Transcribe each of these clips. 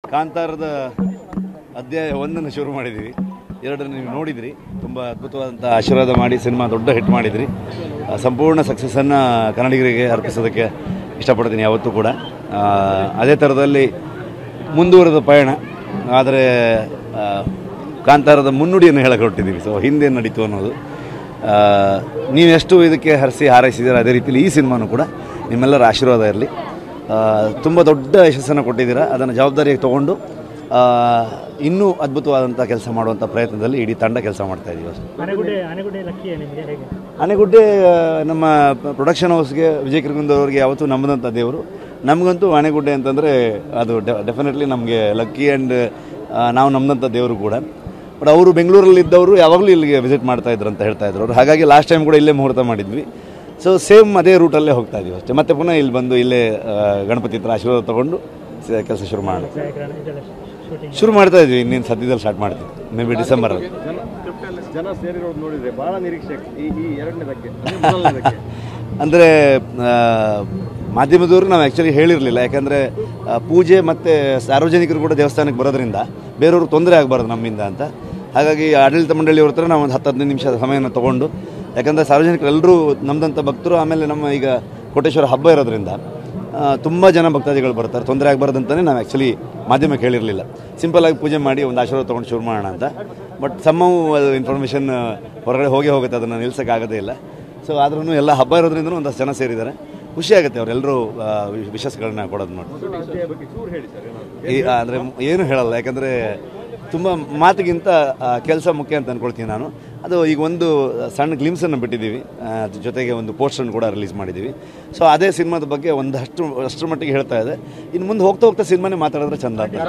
ಕಾಂತಾರದ ಅಧ್ಯಾಯ ಒಂದನ್ನು ಶುರು ಮಾಡಿದ್ದೀವಿ ಎರಡನ್ನು ನೀವು ನೋಡಿದ್ರಿ ತುಂಬ ಅದ್ಭುತವಾದಂಥ ಆಶೀರ್ವಾದ ಮಾಡಿ ಸಿನಿಮಾ ದೊಡ್ಡ ಹಿಟ್ ಮಾಡಿದ್ರಿ ಆ, ಸಂಪೂರ್ಣ ಸಕ್ಸಸ್ಸನ್ನು ಕನ್ನಡಿಗರಿಗೆ ಅರ್ಪಿಸೋದಕ್ಕೆ ಇಷ್ಟಪಡ್ತೀನಿ ಯಾವತ್ತೂ ಕೂಡ ಆ, ಅದೇ ಥರದಲ್ಲಿ ಮುಂದುವರೆದ ಪಯಣ ಆದರೆ ಆ, ಕಾಂತಾರದ ಮುನ್ನುಡಿಯನ್ನು ಹೇಳಕ್ಕೆ ಹೊರಟಿದ್ದೀವಿ ಸೊ ಹಿಂದೆ ನಡೀತು ಅನ್ನೋದು ಆ, ನೀವೆಷ್ಟು ಇದಕ್ಕೆ ಹರಿಸಿ ಹಾರೈಸಿದ್ದೀರ ಅದೇ ರೀತಿಯಲ್ಲಿ ಈ ಸಿನಿಮಾನು ಕೂಡ ನಿಮ್ಮೆಲ್ಲರ ಆಶೀರ್ವಾದ ಇರಲಿ ತುಂಬ ದೊಡ್ಡ ಯಶಸ್ಸನ್ನು ಕೊಟ್ಟಿದ್ದೀರಾ ಅದನ್ನು ಜವಾಬ್ದಾರಿಯಾಗಿ ತೊಗೊಂಡು ಆ, ಇನ್ನೂ ಅದ್ಭುತವಾದಂಥ ಕೆಲಸ ಮಾಡುವಂಥ ಪ್ರಯತ್ನದಲ್ಲಿ ಇಡೀ ತಂಡ ಕೆಲಸ ಮಾಡ್ತಾ ಇದ್ದೀವಿ ಅಷ್ಟೇ ಆನೆಗುಡ್ಡೆ ಆನೆಗುಡ್ಡೆ ಲಕ್ಕಿಯೇ ನಿಮಗೆ ಹೇಗೆ ಆನೆಗುಡ್ಡೆ ಆ, ನಮ್ಮ ಪ್ರೊಡಕ್ಷನ್ ಹೌಸ್ಗೆ ವಿಜಯ್ ಕಿರ್ಗುಂದ್ ಅವರಿಗೆ ಯಾವತ್ತೂ ನಂಬದಂಥ ದೇವರು ನಮಗಂತೂ ಆನೆಗುಡ್ಡೆ ಅಂತಂದರೆ ಅದು ಡೆಫಿನೆಟ್ಲಿ ನಮಗೆ ಲಕ್ಕಿ ಆ್ಯಂಡ್ ನಾವು ನಂಬದಂಥ ದೇವರು ಕೂಡ ಬಟ್ ಅವರು ಬೆಂಗಳೂರಲ್ಲಿ ಇದ್ದವರು ಯಾವಾಗಲೂ ಇಲ್ಲಿಗೆ ವಿಸಿಟ್ ಮಾಡ್ತಾ ಇದ್ರು ಅಂತ ಹೇಳ್ತಾ ಇದ್ರು ಅವ್ರು ಹಾಗಾಗಿ ಲಾಸ್ಟ್ ಟೈಮ್ ಕೂಡ ಇಲ್ಲೇ ಮುಹೂರ್ತ ಮಾಡಿದ್ವಿ ಸೊ ಸೇಮ್ ಅದೇ ರೂಟಲ್ಲೇ ಹೋಗ್ತಾ ಇದೀವಿ ಅಷ್ಟೇ ಮತ್ತೆ ಪುನಃ ಇಲ್ಲಿ ಬಂದು ಇಲ್ಲೇ ಆ, ಗಣಪತಿ ಹತ್ರ ಆಶೀರ್ವಾದ ತೊಗೊಂಡು ಕೆಲಸ ಶುರು ಮಾಡೋಣ ಛಾಯಾಗ್ರಹಣ ಇದೆಲ್ಲ ಶೂಟಿಂಗ್ ಶುರು ಮಾಡ್ತಾ ಇದ್ವಿ ಇನ್ನೇನು ಸದ್ಯದಲ್ಲಿ ಸ್ಟಾರ್ಟ್ ಮಾಡ್ತೀವಿ ಮೇ ಬಿ ಡಿಸೆಂಬರಲ್ಲಿ ಜನ ಸೇರಿರೋದು ನೋಡಿದ್ರೆ ಬಹಳ ನಿರೀಕ್ಷೆ ಈ ಈ ಎರಡನೇದಕ್ಕೆ ಮೊದಲನೇದಕ್ಕೆ ಅಂದರೆ ಮಾಧ್ಯಮದವರು ನಾವು ಆ್ಯಕ್ಚುಲಿ ಹೇಳಿರಲಿಲ್ಲ ಯಾಕಂದರೆ ಪೂಜೆ ಮತ್ತು ಸಾರ್ವಜನಿಕರು ಕೂಡ ದೇವಸ್ಥಾನಕ್ಕೆ ಬರೋದ್ರಿಂದ ಬೇರೆಯವ್ರು ತೊಂದರೆ ಆಗಬಾರ್ದು ನಮ್ಮಿಂದ ಅಂತ ಹಾಗಾಗಿ ಆಡಳಿತ ಮಂಡಳಿಯವ್ರ ಹತ್ರ ನಾವು ಒಂದು ಹತ್ತು ಹದಿನೈದು ನಿಮಿಷ ಸಮಯನ ತೊಗೊಂಡು ಯಾಕಂದರೆ ಸಾರ್ವಜನಿಕರು ಎಲ್ಲರೂ ನಮ್ಮದಂಥ ಭಕ್ತರು ಆಮೇಲೆ ನಮ್ಮ ಈಗ ಕೋಟೇಶ್ವರ ಹಬ್ಬ ಇರೋದ್ರಿಂದ ತುಂಬ ಜನ ಭಕ್ತಾದಿಗಳು ಬರ್ತಾರೆ ತೊಂದರೆ ಆಗಬಾರ್ದು ಅಂತಲೇ ನಾವು ಆ್ಯಕ್ಚುಲಿ ಮಾಧ್ಯಮಕ್ಕೆ ಹೇಳಿರಲಿಲ್ಲ ಸಿಂಪಲಾಗಿ ಪೂಜೆ ಮಾಡಿ ಒಂದು ಆಶೀರ್ವಾದ ತೊಗೊಂಡು ಶುರು ಮಾಡೋಣ ಅಂತ ಬಟ್ ಸಮ್ಮವು ಅದು ಇನ್ಫಾರ್ಮೇಷನ್ ಹೊರಗಡೆ ಹೋಗೇ ಹೋಗುತ್ತೆ ಅದನ್ನು ನಿಲ್ಸೋಕ್ಕಾಗೋದೇ ಇಲ್ಲ ಸೊ ಆದ್ರೂ ಎಲ್ಲ ಹಬ್ಬ ಇರೋದ್ರಿಂದ ಒಂದಷ್ಟು ಜನ ಸೇರಿದ್ದಾರೆ ಖುಷಿ ಆಗುತ್ತೆ ಅವರೆಲ್ಲರೂ ವಿಶಸ್ಗಳನ್ನ ಕೊಡೋದು ನೋಡಿ ಬಗ್ಗೆ ಚೂರು ಹೇಳಿ ಸರ್ ಏನಾದ್ರು ಈ ಅಂದರೆ ಏನು ಹೇಳಲ್ಲ ಯಾಕಂದರೆ ತುಂಬ ಮಾತಿಗಿಂತ ಕೆಲಸ ಮುಖ್ಯ ಅಂತ ಅಂದ್ಕೊಳ್ತೀನಿ ನಾನು ಅದು ಈಗ ಒಂದು ಸಣ್ಣ ಗ್ಲಿಮ್ಸನ್ನು ಬಿಟ್ಟಿದ್ದೀವಿ ಆ, ಅದ್ರ ಜೊತೆಗೆ ಒಂದು ಪೋಸ್ಟರ್ನ ಕೂಡ ರಿಲೀಸ್ ಮಾಡಿದ್ದೀವಿ ಸೊ ಅದೇ ಸಿನಿಮಾದ ಬಗ್ಗೆ ಒಂದಷ್ಟು ಅಷ್ಟರ ಮಟ್ಟಿಗೆ ಹೇಳ್ತಾ ಇದೆ ಇನ್ನು ಮುಂದೆ ಹೋಗ್ತಾ ಹೋಗ್ತಾ ಸಿನಿಮಾನೇ ಮಾತಾಡಿದ್ರೆ ಚಂದ ಅಂತ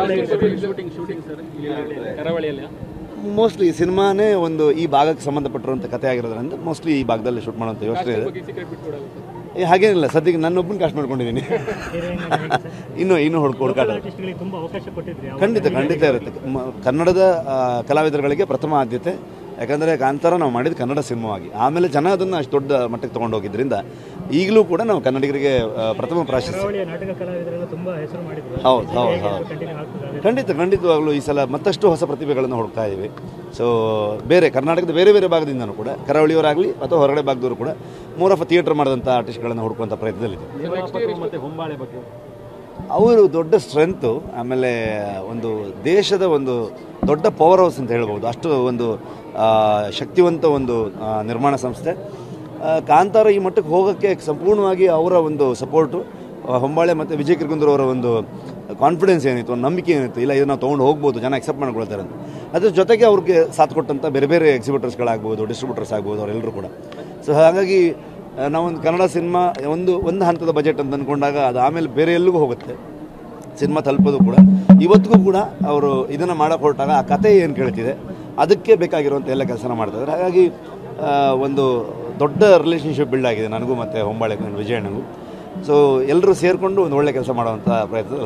ಮೋಸ್ಟ್ಲಿ ಸಿನಿಮಾನೇ ಒಂದು ಈ ಭಾಗಕ್ಕೆ ಸಂಬಂಧಪಟ್ಟಿರುವಂಥ ಕಥೆ ಆಗಿರೋದ್ರಿಂದ ಮೋಸ್ಟ್ಲಿ ಈ ಭಾಗದಲ್ಲಿ ಶೂಟ್ ಮಾಡುವಂಥ ಯೋಚನೆ ಇದೆ ಏ, ಹಾಗೇನಿಲ್ಲ ಸದ್ಯಕ್ಕೆ ನನ್ನೊಬ್ಬನ ಕಾಸ್ಟ್ ಮಾಡ್ಕೊಂಡಿದ್ದೀನಿ ಇನ್ನು ಇನ್ನು ಹುಡ್ಕೊ ಹುಡುಕಾಟ ಆರ್ಟಿಸ್ಟ್ಗಳಿಗೆ ತುಂಬ ಅವಕಾಶ ಕೊಟ್ಟಿದ್ರಿ ಅವ್ರು ಖಂಡಿತ ಖಂಡಿತ ಇರುತ್ತೆ ಮ- ಕನ್ನಡದ ಆ, ಕಲಾವಿದರುಗಳಿಗೆ ಪ್ರಥಮ ಆದ್ಯತೆ ಯಾಕಂದರೆ ಕಾಂತಾರ ನಾವು ಮಾಡಿದ ಕನ್ನಡ ಸಿನಿಮಾವಾಗಿ ಆಮೇಲೆ ಜನ ಅದನ್ನು ಅಷ್ಟು ದೊಡ್ಡ ಮಟ್ಟಕ್ಕೆ ತೊಗೊಂಡು ಹೋಗಿದ್ರಿಂದ ಈಗಲೂ ಕೂಡ ನಾವು ಕನ್ನಡಿಗರಿಗೆ ಆ, ಪ್ರಥಮ ಪ್ರಾಶಸ್ತ್ಯ ಕರಾವಳಿಯ ನಾಟಕ ಕಲಾವಿದರೆಲ್ಲ ತುಂಬಾ ಹೆಸರು ಮಾಡಿದ್ರು ಹೌದು ಹೌದು ಹೌದು ಕಂಟಿನ್ಯೂ ಆಗ್ತದೆ ಖಂಡಿತ ಖಂಡಿತವಾಗ್ಲೂ ಈ ಸಲ ಮತ್ತಷ್ಟು ಹೊಸ ಪ್ರತಿಭೆಗಳನ್ನು ಹುಡುಕ್ತಾ ಇದ್ದೀವಿ ಸೊ ಬೇರೆ ಕರ್ನಾಟಕದ ಬೇರೆ ಬೇರೆ ಭಾಗದಿಂದನೂ ಕೂಡ ಕರಾವಳಿಯವರಾಗಲಿ ಅಥವಾ ಹೊರಗಡೆ ಭಾಗದವರು ಕೂಡ ಮೂರ್ ಆಫ್ ಥಿಯೇಟರ್ ಮಾಡಿದಂಥ ಆರ್ಟಿಸ್ಟ್ಗಳನ್ನು ಹುಡುಕುವಂಥ ಪ್ರಯತ್ನದಲ್ಲಿದೆ ನಿರ್ಮಾಪಕರು ಮತ್ತೆ ಹೊಂಬಾಳೆ ಬಗ್ಗೆ ಅವರು ದೊಡ್ಡ ಸ್ಟ್ರೆಂತು ಆಮೇಲೆ ಒಂದು ದೇಶದ ಒಂದು ದೊಡ್ಡ ಪವರ್ ಹೌಸ್ ಅಂತ ಹೇಳ್ಬೋದು ಅಷ್ಟು ಒಂದು ಆ, ಶಕ್ತಿವಂತ ಒಂದು ಆ, ನಿರ್ಮಾಣ ಸಂಸ್ಥೆ ಆ, ಕಾಂತಾರ ಈ ಮಟ್ಟಕ್ಕೆ ಹೋಗೋಕ್ಕೆ ಸಂಪೂರ್ಣವಾಗಿ ಅವರ ಒಂದು ಸಪೋರ್ಟು ಹೊಂಬಾಳೆ ಮತ್ತು ವಿಜಯ್ ಕಿರ್ಗುಂದರ್ ಅವರ ಒಂದು ಕಾನ್ಫಿಡೆನ್ಸ್ ಏನಿತ್ತು ಒಂದು ನಂಬಿಕೆ ಏನಿತ್ತು ಇಲ್ಲ ಇದನ್ನು ತೊಗೊಂಡು ಹೋಗ್ಬೋದು ಜನ ಅಕ್ಸೆಪ್ಟ್ ಮಾಡ್ಕೊಳ್ತಾರೆ ಅಂತ ಅದ್ರ ಜೊತೆಗೆ ಅವ್ರಿಗೆ ಸಾಥ್ ಕೊಟ್ಟಂಥ ಬೇರೆ ಬೇರೆ ಎಕ್ಸಿಬಿಟರ್ಸ್ಗಳಾಗ್ಬೋದು ಡಿಸ್ಟ್ರಿಬ್ಯೂಟರ್ಸ್ ಆಗ್ಬೋದು ಅವರೆಲ್ಲರೂ ಕೂಡ ಸೊ ಹಾಗಾಗಿ ಆ, ನಾವೊಂದು ಕನ್ನಡ ಸಿನಿಮಾ ಒಂದು ಒಂದು ಹಂತದ ಬಜೆಟ್ ಅಂತ ಅಂದ್ಕೊಂಡಾಗ ಅದು ಆಮೇಲೆ ಬೇರೆ ಎಲ್ಲಿಗೂ ಹೋಗುತ್ತೆ ಸಿನಿಮಾ ತಲುಪೋದು ಕೂಡ ಇವತ್ತಿಗೂ ಕೂಡ ಅವರು ಇದನ್ನು ಮಾಡೋಕೆ ಹೊರಟಾಗ ಆ ಕತೆ ಏನು ಕೇಳ್ತಿದೆ ಅದಕ್ಕೆ ಬೇಕಾಗಿರುವಂಥ ಎಲ್ಲ ಕೆಲಸನ ಮಾಡ್ತಾಯಿದ್ದಾರೆ ಹಾಗಾಗಿ ಆ, ಒಂದು ದೊಡ್ಡ ರಿಲೇಷನ್ಶಿಪ್ ಬಿಲ್ಡ್ ಆಗಿದೆ ನನಗೂ ಮತ್ತು ಹೊಂಬಾಳೆ ವಿಜಯಣ್ಣಗೂ ಸೊ ಎಲ್ಲರೂ ಸೇರಿಕೊಂಡು ಒಂದು ಒಳ್ಳೆ ಕೆಲಸ ಮಾಡುವಂಥ ಪ್ರಯತ್ನದಲ್ಲಿ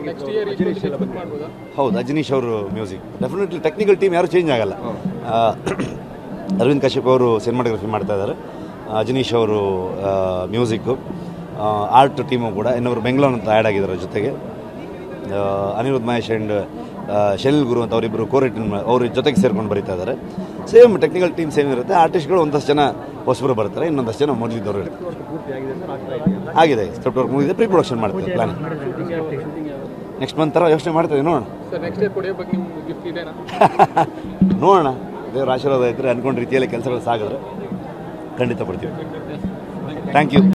ಹೋಗ್ತಾರೆ ಹೌದು ಅಜನೀಶ್ ಅವರು ಮ್ಯೂಸಿಕ್ ಡೆಫಿನೆಟ್ಲಿ ಟೆಕ್ನಿಕಲ್ ಟೀಮ್ ಯಾರು ಚೇಂಜ್ ಆಗಲ್ಲ ಆ, ಅರವಿಂದ್ ಕಶ್ಯಪ್ ಅವರು ಸಿನಿಮಾಟೋಗ್ರಫಿ ಮಾಡ್ತಾ ಇದ್ದಾರೆ ಅಜನೀಶ್ ಅವರು ಮ್ಯೂಸಿಕ್ಕು ಆರ್ಟ್ ಟೀಮು ಕೂಡ ಇನ್ನೊಬ್ರು ಬೆಂಗಳೂರು ಅಂತ ಆ್ಯಡ್ ಆಗಿದ್ದಾರೆ ಜೊತೆಗೆ ಆ, ಅನಿರುದ್ಧ ಮಹೇಶ್ ಆ್ಯಂಡ್ ಶೆಲ್ ಗುರು ಅಂತ ಅವರಿಬ್ಬರು ಕೋರಿಟಿನ್ ಅವ್ರ ಜೊತೆಗೆ ಸೇರ್ಕೊಂಡು ಬರೀತಾ ಇದ್ದಾರೆ ಸೇಮ್ ಟೆಕ್ನಿಕಲ್ ಟೀಮ್ ಸೇಮ್ ಇರುತ್ತೆ ಆರ್ಟಿಸ್ಟ್ಗಳು ಒಂದಷ್ಟು ಜನ ಹೊಸಬರು ಬರ್ತಾರೆ ಇನ್ನೊಂದಷ್ಟು ಜನ ಮೊದಲಿದ್ದವರು ಇರ್ತಾರೆ ಪೂರ್ತಿ ಆಗಿದೆ ಸರ್ ಆಗ್ತಾ ಇದೆಯಾ ಆಗಿದೆ ಸ್ಕ್ರಿಪ್ಟ್ ವರ್ಕ್ ಮುಗಿದೆ ಪ್ರೀ ಪ್ರೊಡಕ್ಷನ್ ಮಾಡ್ತಾರೆ ಪ್ಲಾನ್ ನೆಕ್ಸ್ಟ್ ಮಂತ್ ಥರ ಯೋಚನೆ ಮಾಡ್ತೀವಿ ನೋಡೋಣ ಸರ್ ನೆಕ್ಸ್ಟ್ ಇಯರ್ ಕೊಡಿಯೋ ಬಗ್ಗೆ ನಿಮ್ಗೆ ಗಿಫ್ಟ್ ಇದೆನಾ ನೋಡೋಣ ದೇವರ ಆಶೀರ್ವಾದ ಇದ್ದರೆ ಅಂದ್ಕೊಂಡ ರೀತಿಯಲ್ಲಿ ಕೆಲಸಗಳು ಸಾಗಿದ್ರೆ ಖಂಡಿತ ಕೊಡ್ತೀವಿ ಥ್ಯಾಂಕ್ ಯು